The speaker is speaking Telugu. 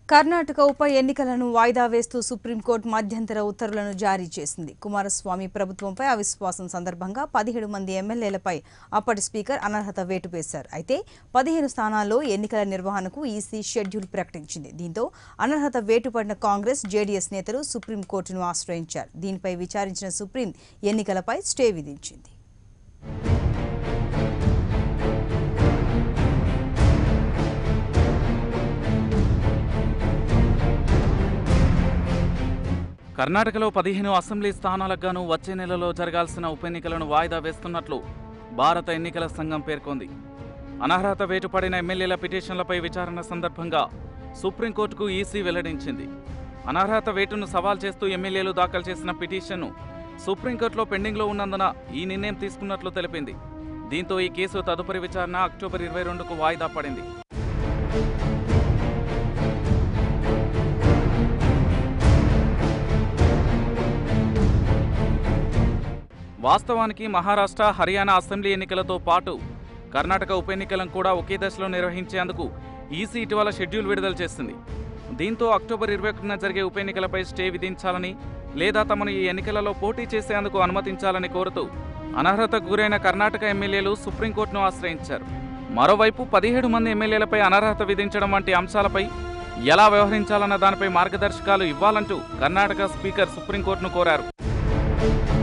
కర్ణాటక ఉప ఎన్నికలను వాయిదా వేస్తూ సుప్రీంకోర్టు మధ్యంతర ఉత్తర్వులను జారీ చేసింది కుమారస్వామి ప్రభుత్వంపై అవిశ్వాసం సందర్భంగా పదిహేడు మంది ఎమ్మెల్యేలపై అప్పటి స్పీకర్ అనర్హత వేటు వేశారు అయితే పదిహేను స్థానాల్లో ఎన్నికల నిర్వహణకు ఈసీ షెడ్యూల్ ప్రకటించింది దీంతో అనర్హత వేటు పడిన కాంగ్రెస్ జేడీఎస్ నేతలు సుప్రీంకోర్టును ఆశ్రయించారు దీనిపై విచారించిన సుప్రీం ఎన్నికలపై స్టే విధించింది కర్ణాటకలో పదిహేను అసెంబ్లీ స్థానాలకు గాను వచ్చే నెలలో జరగాల్సిన ఉప ఎన్నికలను వాయిదా వేస్తున్నట్లు భారత ఎన్నికల సంఘం పేర్కొంది అనర్హత వేటు పడిన ఎమ్మెల్యేల పిటిషన్లపై విచారణ సందర్భంగా సుప్రీంకోర్టుకు ఈసీ వెల్లడించింది అనర్హత వేటును సవాల్ చేస్తూ ఎమ్మెల్యేలు దాఖలు చేసిన పిటిషన్ను సుప్రీంకోర్టులో పెండింగ్లో ఉన్నందున ఈ నిర్ణయం తీసుకున్నట్లు తెలిపింది దీంతో ఈ కేసు తదుపరి విచారణ అక్టోబర్ ఇరవై రెండుకు వాయిదా పడింది వాస్తవానికి మహారాష్ట్ర హర్యానా అసెంబ్లీ ఎన్నికలతో పాటు కర్ణాటక ఉప ఎన్నికలను కూడా ఒకే దశలో నిర్వహించేందుకు ఈసీ ఇటీవల షెడ్యూల్ విడుదల చేసింది దీంతో అక్టోబర్ ఇరవై ఒకటిన జరిగే ఉప ఎన్నికలపై స్టే విధించాలని లేదా తమను ఈ ఎన్నికలలో పోటీ చేసేందుకు అనుమతించాలని కోరుతూ అనర్హతకు గురైన కర్ణాటక ఎమ్మెల్యేలు సుప్రీంకోర్టును ఆశ్రయించారు మరోవైపు పదిహేడు మంది ఎమ్మెల్యేలపై అనర్హత విధించడం వంటి అంశాలపై ఎలా వ్యవహరించాలన్న దానిపై మార్గదర్శకాలు ఇవ్వాలంటూ కర్ణాటక స్పీకర్ సుప్రీంకోర్టును కోరారు